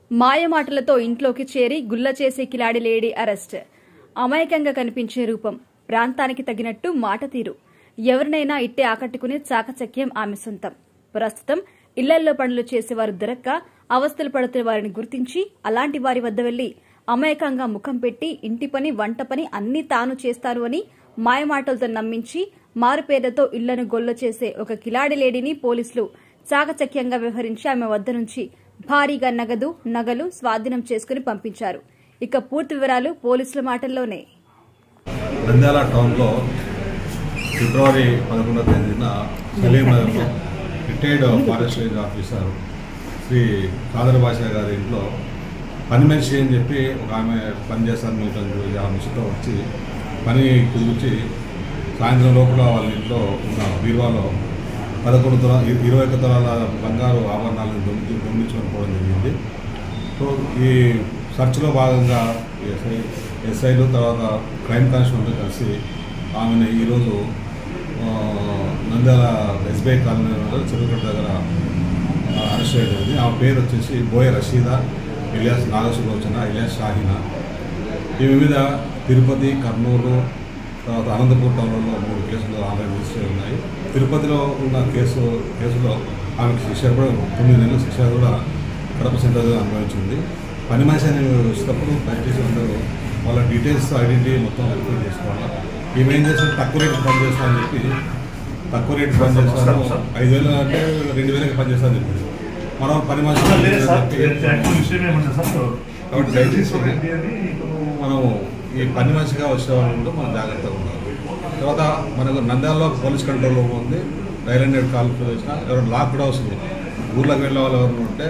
మాయమాటలతో ఇంట్లోకి చేరి గుల్ల చేసే కిలాడి లేడీ అరెస్ట్ అమాయకంగా కనిపించే రూపం ప్రాంతానికి తగినట్టు మాట తీరు ఎవరినైనా ఇట్టే ఆకట్టుకునే చాకచక్యం ఆమె సొంతం ప్రస్తుతం ఇళ్లల్లో పనులు చేసేవారు దొరక్క అవస్థలు పడుతున్న వారిని గుర్తించి అలాంటి వారి వద్ద వెళ్లి అమాయకంగా ముఖం పెట్టి ఇంటి పని వంట పని అన్ని తాను చేస్తాను అని మాయమాటలతో నమ్మించి మారుపేర్లతో ఇళ్లను గొల్ల చేసే ఒక కిలాడి లేడీని పోలీసులు చాకచక్యంగా వ్యవహరించి ఆమె వద్ద నుంచి భారీగా నగదు నగలు స్వాధీనం చేసుకుని పంపించారు ఇక పూర్తి వివరాలు పోలీసుల మాటల్లోనే నంద్యాల టౌన్లో ఫిబ్రవరి పదకొండవ తేదీన సలీం నగర్లో retired forest range officer Shri Khadar Basha garu ఇంట్లో పని మనిషి అని చెప్పి ఒక ఆమె పని చేస్తాను మీతో ఆ మనిషితో వచ్చి పని కుదిర్చి సాయంత్రం లోపల వాళ్ళ ఇంట్లో ఉన్న బీరువాలో పదకొండు తుల ఇరవై ఒక్క తులాల బంగారు ఆభరణాలను దొంగి దొంగిలించుకొని పోవడం జరిగింది సో ఈ సర్చ్లో భాగంగా ఎస్ఐ ఎస్ఐలు తర్వాత క్రైమ్ కానిస్టేబుల్తో కలిసి ఆమెను ఈరోజు ఆ, నంద్యాల ఎస్బీఐ కాలనీ చెరువుగడ్డ దగ్గర ఆ, అరెస్ట్ చేయడం జరిగింది ఆమె పేరు వచ్చేసి బోయ రషీదా ఇలియాస్ నాగసులోచన ఇలియాస్ షాహీనా ఈమె మీద తిరుపతి కర్నూలు తర్వాత అనంతపూర్ టౌన్లో మూడు కేసులు ఆమె రిజిస్టర్ అయి ఉన్నాయి తిరుపతిలో ఉన్న కేసు కేసులో ఆమెకు శిక్ష కూడా తొమ్మిది నెలల శిక్ష కూడా కడప సెంటర్ అనుభవించింది పని మనిషి అని వచ్చినప్పుడు దయచేసి అందరూ వాళ్ళ డీటెయిల్స్ ఐడెంటిటీ మొత్తం వెరిఫై చేసుకోవాలి ఈమె ఏం చేస్తే తక్కువ రేటు పని చేస్తామని చెప్పి తక్కువ రేటు పని చేస్తాను ఐదు వేలు అంటే రెండు వేలకి పని చేస్తామని చెప్పింది మనం పని మనిషి లేదు సార్ అని చెప్పి యాక్చువల్ విషయం ఏమంటే సార్ కాబట్టి దయచేసి మనం ఈ పని మనిషిగా వచ్చే వాళ్ళు కూడా మనం జాగ్రత్తగా ఉండాలి తర్వాత మనకు నంద్యాలలో పోలీస్ కంట్రోల్ రూమ్ ఉంది డైల్ హండ్రెడ్ కాల్ చేసిన ఎవరైనా లాక్డ్ హౌస్ ఉంది ఊర్లోకి వెళ్ళే వాళ్ళు ఎవరైనా ఉంటే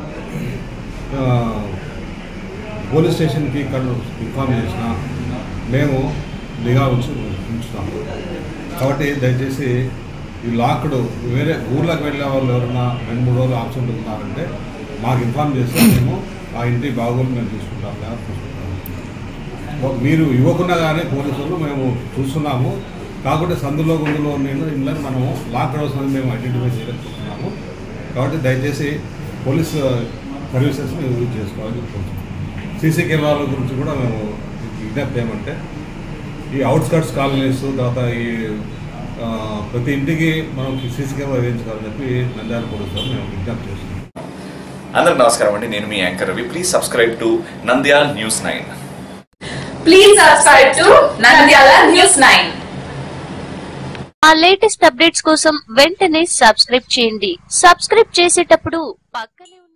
ఆ, పోలీస్ స్టేషన్కి ఇక్కడ ఇన్ఫామ్ చేసిన మేము నిఘా ఉంచి ఉంచుతాము కాబట్టి దయచేసి ఈ లాక్డ్ వేరే ఊర్లోకి వెళ్ళే వాళ్ళు ఎవరైనా రెండు మూడు రోజులు ఆబ్సెంట్ ఉన్నారంటే మాకు ఇన్ఫామ్ చేస్తే మేము ఆ ఇంటి బాగోలు మేము చూసుకుంటాం జాగ్రత్త చూసుకుంటాం మీరు ఇవ్వకున్నా కానీ పోలీసులు మేము చూస్తున్నాము కాకపోతే సందులో గుందులో నేను ఇళ్ళని మనము లాక్ హౌస్ అని మేము ఐడెంటిఫై చేయలేకపోతున్నాము కాబట్టి దయచేసి పోలీస్ సర్వీసెస్ని యూజ్ చేసుకోవాలని కోరుతున్నాం సీసీ కెమెరాల గురించి కూడా మేము విజ్ఞప్తి ఏమంటే ఈ అవుట్స్కట్స్ కాలనీస్ తర్వాత ఈ ఆ, ప్రతి ఇంటికి మనం సీసీ కెమెరా వేయించుకోవాలని చెప్పి నంద్యాల పోలీసులు మేము విజ్ఞప్తి చేస్తున్నాం అందరికి నమస్కారం అండి నేను మీ anchor Ravi please subscribe to Nandyal news nine Please subscribe to Nandyala News 9. ఆ లేటెస్ట్ అప్డేట్స్ కోసం వెంటనే సబ్స్క్రైబ్ చేయండి సబ్స్క్రైబ్ చేసేటప్పుడు పక్కనే ఉన్న